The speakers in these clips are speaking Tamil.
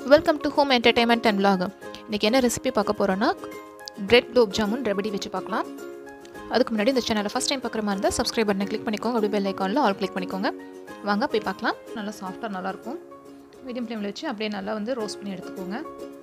welcome to home entertainment and vlog இன்றைக்கி என்ன ரெசிபி பார்க்க போகிறோன்னா பிரெட் குலோப் ஜாமுன் ரெபடி வச்சு பார்க்கலாம் அதுக்கு முன்னாடி இந்த சேனலை ஃபஸ்ட் டைம் பார்க்குற மாதிரி இருந்தால் சப்ஸ்கிரைப் பட்டனை கிளிக் பண்ணிக்கோங்க அப்படியே பெல் ஐக்கானில் ஆல் கிளிக் பண்ணிக்கோங்க வாங்க போய் பார்க்கலாம் நல்லா சாஃப்டாக நல்லாயிருக்கும் மீடியம் ஃப்ளேமில் வச்சு அப்படியே நல்லா வந்து ரோஸ்ட் பண்ணி எடுத்துக்கோங்க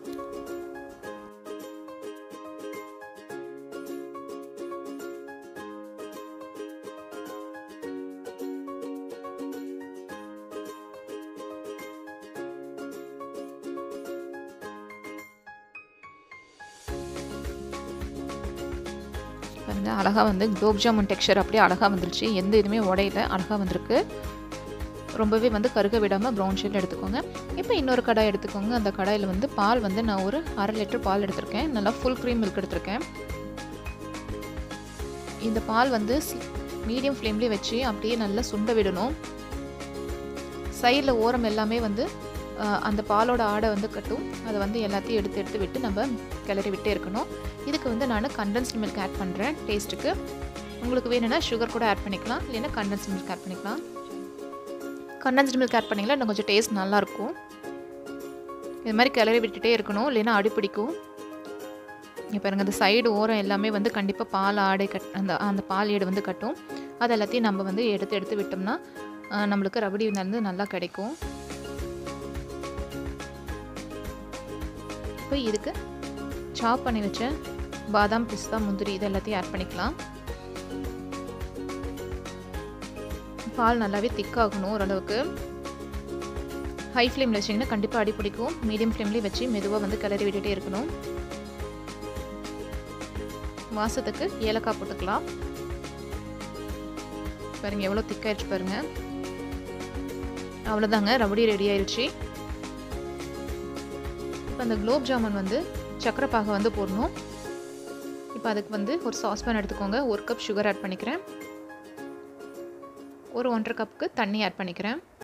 பாருங்க அழகாக வந்து குலோப் ஜாமுன் டெக்ஸ்சர் அப்படியே அழகாக வந்துருச்சு எந்த இதுவுமே உடையில அழகாக வந்திருக்கு ரொம்பவே வந்து கருக விடாமல் ப்ரௌன் ஷேட் எடுத்துக்கோங்க இப்போ இன்னொரு கடாய் எடுத்துக்கோங்க அந்த கடாயில் வந்து பால் வந்து நான் ஒரு அரை லிட்டர் பால் எடுத்திருக்கேன் நல்லா ஃபுல் க்ரீம் மில்க் எடுத்திருக்கேன் இந்த பால் வந்து மீடியம் ஃப்ளேம்லேயே வச்சு அப்படியே நல்லா சுண்ட விடணும் சைடில் ஓரம் எல்லாமே வந்து அந்த பாலோட ஆடை வந்து கட்டும் அதை வந்து எல்லாத்தையும் எடுத்து எடுத்து விட்டு நம்ம கிளறி விட்டே இருக்கணும் இதுக்கு வந்து நான் கண்டென்ஸ்டு மில்க் ஆட் பண்ணுறேன் டேஸ்ட்டுக்கு உங்களுக்கு வேணும்னா சுகர் கூட ஆட் பண்ணிக்கலாம் இல்லைன்னா கண்டென்ஸ்டு மில்க் ஆட் பண்ணிக்கலாம் கண்டென்ஸ்டு மில்க் ஆட் பண்ணிங்களா இன்னும் கொஞ்சம் டேஸ்ட் நல்லாயிருக்கும் இது மாதிரி கிளறி விட்டுட்டே இருக்கணும் இல்லைன்னா அடி பிடிக்கும் இப்போ பாருங்கள் அந்த சைடு ஓரம் எல்லாமே வந்து கண்டிப்பாக பால் ஆடை கட் அந்த அந்த பால் ஏடு வந்து கட்டும் அது எல்லாத்தையும் நம்ம வந்து எடுத்து எடுத்து விட்டோம்னா நம்மளுக்கு ரபடி வந்து நல்லா கிடைக்கும் இப்போ இதுக்கு சாப் பண்ணி வச்ச பாதாம் பிஸ்தா முந்திரி இது எல்லாத்தையும் ஆட் பண்ணிக்கலாம் பால் நல்லாவே திக்காகணும் ஓரளவுக்கு ஹை ஃப்ளேமில் வச்சிங்கன்னா கண்டிப்பாக அடி பிடிக்கும் மீடியம் ஃப்ளேம்லேயே வச்சு மெதுவாக வந்து கிளறி விட்டுட்டே இருக்கணும் வாசத்துக்கு ஏலக்காய் போட்டுக்கலாம் பாருங்கள் எவ்வளோ திக்காயிடுச்சு பாருங்கள் அவ்வளோதாங்க ரபடி ரெடி ஆயிடுச்சு இப்போ அந்த குலோப் ஜாமுன் வந்து சக்கரை பாகை வந்து போடணும் இப்போ அதுக்கு வந்து ஒரு சாஸ்பேன் எடுத்துக்கோங்க ஒரு கப் சுகர் ஆட் பண்ணிக்கிறேன் ஒரு ஒன்றரை கப்புக்கு தண்ணி ஆட் பண்ணிக்கிறேன்